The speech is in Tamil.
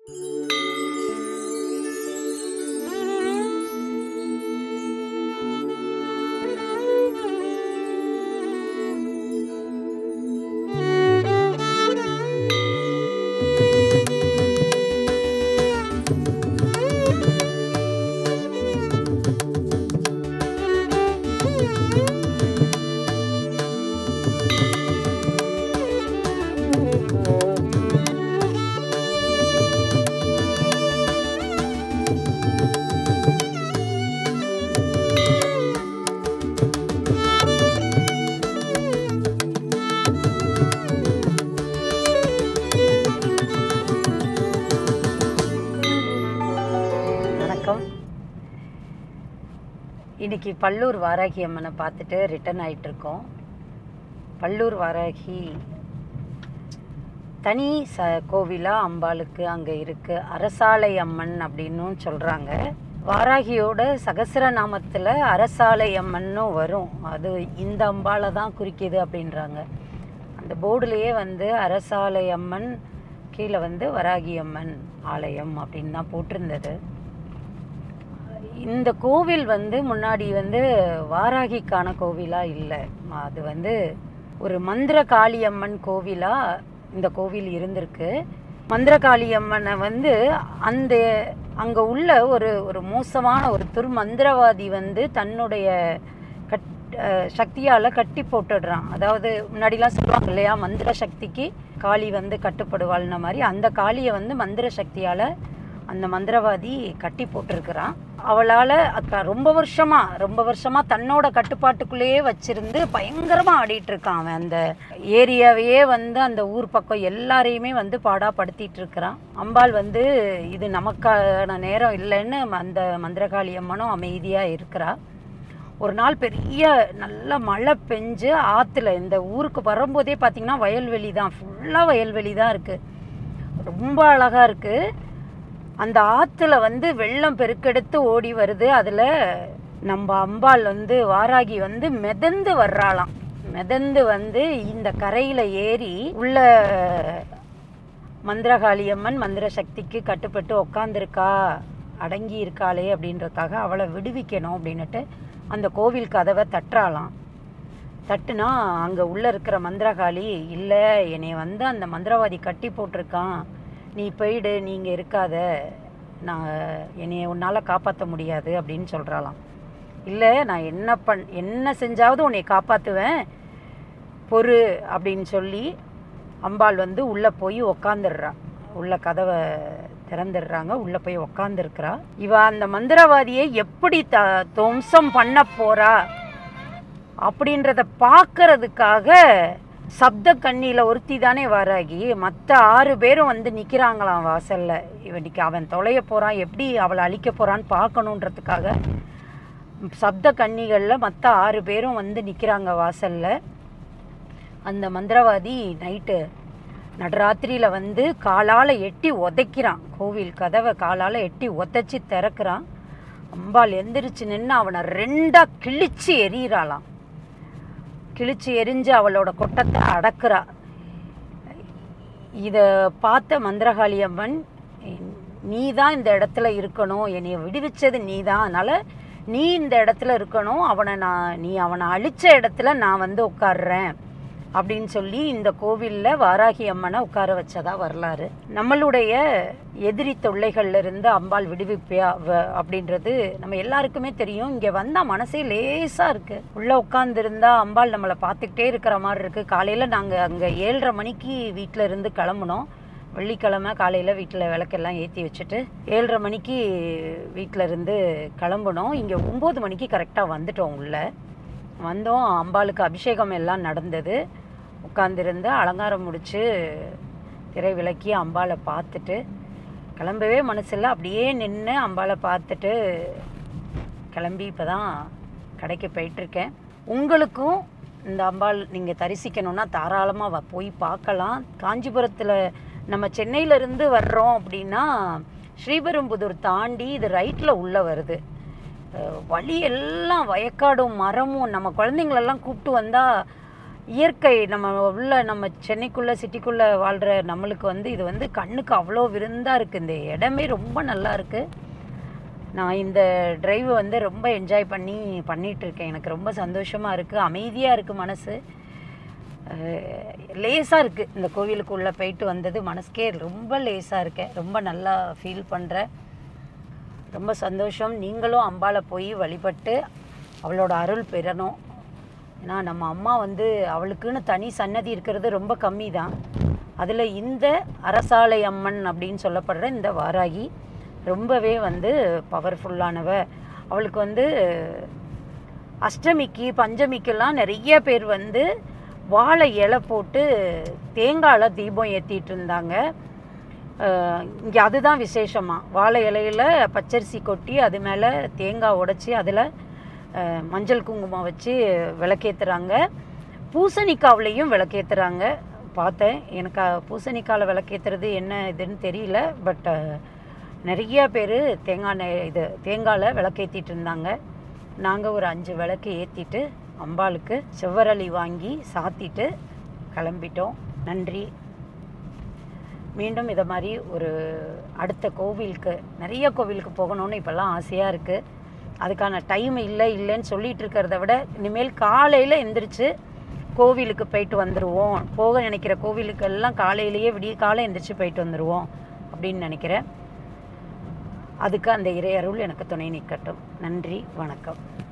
வணக்கம் இன்னைக்கு பல்லூர் வாராகி அம்மனை பார்த்துட்டு ரிட்டர்ன் ஆயிட்டு இருக்கோம் பல்லூர் வாராகி தனி ச கோவிலா அம்பாளுக்கு அங்கே இருக்கு அரசாலை அம்மன் அப்படின்னும் சொல்கிறாங்க வாராகியோட சகசிரநாமத்தில் அரசாலை அம்மன்னும் வரும் அது இந்த அம்பாளை தான் குறிக்கிது அப்படின்றாங்க அந்த போர்டுலேயே வந்து அரசாலை அம்மன் கீழே வந்து வராகி அம்மன் ஆலயம் அப்படின்னு தான் போட்டிருந்தது இந்த கோவில் வந்து முன்னாடி வந்து வாராகிக்கான கோவிலாக இல்லை அது வந்து ஒரு மந்திர காளியம்மன் கோவிலாக இந்த கோவில் இருந்திருக்கு மந்திர காளியம்மனை வந்து அந்த அங்கே உள்ள ஒரு ஒரு மோசமான ஒரு துர்மந்திரவாதி வந்து தன்னுடைய கட் சக்தியால் கட்டி போட்டுடுறான் அதாவது முன்னாடிலாம் சொல்லுவாங்க இல்லையா மந்திர சக்திக்கு காளி வந்து கட்டுப்படுவாள்ன மாதிரி அந்த காளியை வந்து மந்திர சக்தியால் அந்த மந்திரவாதி கட்டி போட்டிருக்கிறான் அவளால் அக்க ரொம்ப வருஷமாக ரொம்ப வருஷமாக தன்னோட கட்டுப்பாட்டுக்குள்ளேயே வச்சிருந்து பயங்கரமாக ஆடிட்டு இருக்கான் அவன் அந்த ஏரியாவையே வந்து அந்த ஊர் பக்கம் எல்லாரையுமே வந்து பாடாப்படுத்திட்டு இருக்கிறான் அம்பாள் வந்து இது நமக்கான நேரம் இல்லைன்னு அந்த மந்திரகாளி அம்மனும் அமைதியாக இருக்கிறா ஒரு நாள் பெரிய நல்ல மழை பெஞ்சு ஆற்றுல இந்த ஊருக்கு வரும்போதே பார்த்தீங்கன்னா வயல்வெளி தான் ஃபுல்லாக வயல்வெளி தான் இருக்குது ரொம்ப அழகாக இருக்குது அந்த ஆற்றுல வந்து வெள்ளம் பெருக்கெடுத்து ஓடி வருது அதில் நம்ம அம்பாள் வந்து வாராகி வந்து மிதந்து வர்றாளாம் மிதந்து வந்து இந்த கரையில் ஏறி உள்ள மந்திரகாளியம்மன் மந்திர சக்திக்கு கட்டுப்பட்டு உக்காந்துருக்கா அடங்கி இருக்காளே அப்படின்றதுக்காக அவளை விடுவிக்கணும் அப்படின்னுட்டு அந்த கோவில் கதவை தட்டுறாளாம் தட்டுனா அங்கே உள்ளே இருக்கிற மந்திரகாளி இல்லை என்னை வந்து அந்த மந்திரவாதி கட்டி போட்டிருக்கான் நீ போயிடு நீங்கள் இருக்காத நான் என்னைய உன்னால் காப்பாற்ற முடியாது அப்படின்னு சொல்கிறாளாம் இல்லை நான் என்ன பண் என்ன செஞ்சாவது உன்னை காப்பாற்றுவேன் பொறு அப்படின்னு சொல்லி அம்பாள் வந்து உள்ளே போய் உக்காந்துடுறா உள்ள கதவை திறந்துடுறாங்க உள்ளே போய் உக்காந்துருக்கிறா இவ அந்த மந்திரவாதியை எப்படி த துவம்சம் பண்ண போறா அப்படின்றத பார்க்கறதுக்காக சப்த கண்ணியில் ஒருத்தி தானே வாராகி மற்ற ஆறு பேரும் வந்து நிற்கிறாங்களாம் வாசல்ல இவனுக்கு அவன் தொலைய போகிறான் எப்படி அவளை அழிக்க போகிறான்னு பார்க்கணுன்றதுக்காக சப்த கன்னிகளில் மற்ற ஆறு பேரும் வந்து நிற்கிறாங்க வாசல்ல அந்த மந்திரவாதி நைட்டு நடராத்திரியில் வந்து காலால் எட்டி உதைக்கிறான் கோவில் கதவை காலால் எட்டி உதைச்சி திறக்கிறான் அம்பாள் எந்திரிச்சு நின்று அவனை ரெண்டாக கிழிச்சு எறிகிறாளாம் கிழிச்சு எரிஞ்சு அவளோட கொட்டத்தை அடக்குறா இதை பார்த்த மந்திரகாளி அம்மன் நீ தான் இந்த இடத்துல இருக்கணும் என்னைய விடுவிச்சது நீ தான் அதனால் நீ இந்த இடத்துல இருக்கணும் அவனை நான் நீ அவனை அழிச்ச இடத்துல நான் வந்து உட்கார்றேன் அப்படின்னு சொல்லி இந்த கோவிலில் வாராகி அம்மனை உட்கார வச்சதா வரலாறு நம்மளுடைய எதிரி தொல்லைகள்ல இருந்து அம்பாள் விடுவிப்பியா வ- அப்படின்றது நம்ம எல்லாருக்குமே தெரியும் இங்கே வந்தால் மனசே லேசாக இருக்குது உள்ளே உட்காந்துருந்தா அம்பாள் நம்மளை பார்த்துக்கிட்டே இருக்கிற மாதிரி இருக்குது காலையில் நாங்கள் அங்கே ஏழரை மணிக்கு வீட்டில் இருந்து கிளம்புனோம் வெள்ளிக்கிழமை காலையில் வீட்டில் விளக்கெல்லாம் ஏற்றி வச்சுட்டு ஏழரை மணிக்கு வீட்டில் இருந்து கிளம்புனோம் இங்கே ஒம்பது மணிக்கு கரெக்டாக வந்துட்டோம் உள்ளே வந்தோம் அம்பாளுக்கு அபிஷேகம் எல்லாம் நடந்தது உட்காந்துருந்து அலங்காரம் முடித்து திரை விளக்கி அம்பாளை பார்த்துட்டு கிளம்பவே மனசில்ல அப்படியே நின்று அம்பாளை பார்த்துட்டு கிளம்பி இப்போ தான் கடைக்கு போயிட்டுருக்கேன் உங்களுக்கும் இந்த அம்பாள் நீங்கள் தரிசிக்கணும்னா தாராளமாக போய் பார்க்கலாம் காஞ்சிபுரத்தில் நம்ம சென்னையிலேருந்து வர்றோம் அப்படின்னா ஸ்ரீபெரும்புதூர் தாண்டி இது ரைட்டில் உள்ளே வருது அஹ் வழி எல்லாம் வயக்காடும் மரமும் நம்ம குழந்தைங்களெல்லாம் கூப்பிட்டு வந்தால் இயற்கை நம்ம உள்ள நம்ம சென்னைக்குள்ளே சிட்டிக்குள்ளே வாழ்கிற நம்மளுக்கு வந்து இது வந்து கண்ணுக்கு அவ்வளோ விருந்தாக இருக்குது இந்த இடமே ரொம்ப நல்லா இருக்குது நான் இந்த டிரைவ் வந்து ரொம்ப என்ஜாய் பண்ணி பண்ணிட்டு இருக்கேன் எனக்கு ரொம்ப சந்தோஷமாக இருக்குது அமைதியாக இருக்குது மனசு லேசாக இருக்குது இந்த கோவிலுக்குள்ளே போயிட்டு வந்தது மனசுக்கே ரொம்ப லேசாக இருக்கேன் ரொம்ப நல்லா ஃபீல் பண்ணுறேன் ரொம்ப சந்தோஷம் நீங்களும் அம்பாளை போய் வழிபட்டு அவளோட அருள் பெறணும் ஏன்னா நம்ம அம்மா வந்து அவளுக்குன்னு தனி சன்னதி இருக்கிறது ரொம்ப கம்மி தான் அதில் இந்த அரசாலை அம்மன் அப்படின்னு சொல்லப்படுற இந்த வாராகி ரொம்பவே வந்து பவர்ஃபுல்லானவ அவளுக்கு வந்து அஷ்டமிக்கு பஞ்சமிக்கெல்லாம் நிறைய பேர் வந்து வாழை இலை போட்டு தேங்காயில் தீபம் ஏற்றிட்டு இருந்தாங்க இங்கே அதுதான் விசேஷமாக வாழை இலையில் பச்சரிசி கொட்டி அது மேலே தேங்காய் உடைச்சி அதில் மஞ்சள் குங்குமம் வச்சு விளக்கேற்றுறாங்க பூசணிக்காவுலேயும் விளக்கேற்றுறாங்க பார்த்தேன் எனக்கு பூசணிக்காவில் விளக்கேற்றுறது என்ன இதுன்னு தெரியல பட் நிறைய பேர் தேங்காய் நெ- இது தேங்காயில் விளக்கேற்றிட்டு இருந்தாங்க நாங்கள் ஒரு அஞ்சு விளக்கு ஏற்றிட்டு அம்பாளுக்கு செவ்வரளி வாங்கி சாத்திட்டு கிளம்பிட்டோம் நன்றி மீண்டும் இதை மாதிரி ஒரு அடுத்த கோவிலுக்கு நிறைய கோவிலுக்கு போகணும்னு இப்போல்லாம் ஆசையாக இருக்குது அதுக்கான டைம் இல்லை இல்லைன்னு சொல்லிட்டு இருக்கிறத விட இனிமேல் காலையில் எந்திரிச்சு கோவிலுக்கு போயிட்டு வந்துடுவோம் போக நினைக்கிற கோவிலுக்கெல்லாம் காலையிலேயே விடிய காலை எந்திரிச்சு போயிட்டு வந்துடுவோம் அப்படின்னு நினைக்கிறேன் அதுக்கு அந்த இறையருள் எனக்கு துணை நிற்கட்டும் நன்றி வணக்கம்